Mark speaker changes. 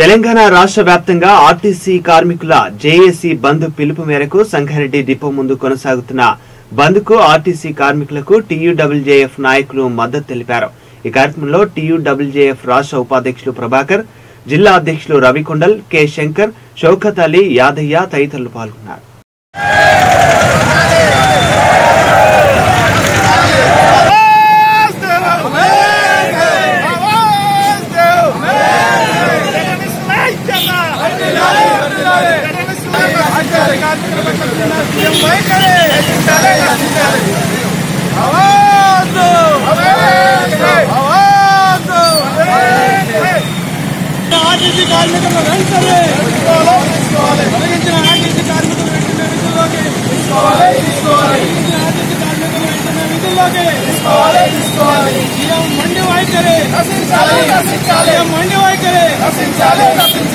Speaker 1: తెలంగాణ రాష్ట్ర వ్యాప్తంగా ఆర్టీసీ కార్మికుల జేఏసీ బంద్ పిలుపు మేరకు సంగారెడ్డి డిపో ముందు కొనసాగుతున్న బంద్ కు ఆర్టీసీ కార్మికులకు టీయూడబ్ల్యూజేఎఫ్ నాయకులు మద్దతు తెలిపారు ఈ కార్యక్రమంలో టీయూడబ్ల్యూజేఎఫ్ రాష్ట్ర ఉపాధ్యక్షులు ప్రభాకర్ జిల్లా అధ్యక్షులు రవికొండల్ కె శంకర్ షౌకత్ అలీ యాదయ్య తదితరులు పాల్గొన్నారు
Speaker 2: ఆర్టీసీ కార్మికులు వెంటనే తొలగించిన ఆర్టీసీ కార్మికులు వెంటనే విధుల్లోకి తొలగించిన ఆర్టీసీ కార్మికులు వెంటనే విధుల్లోకి సీఎం మండి వైఖరి సీఎం మండి వైఖరి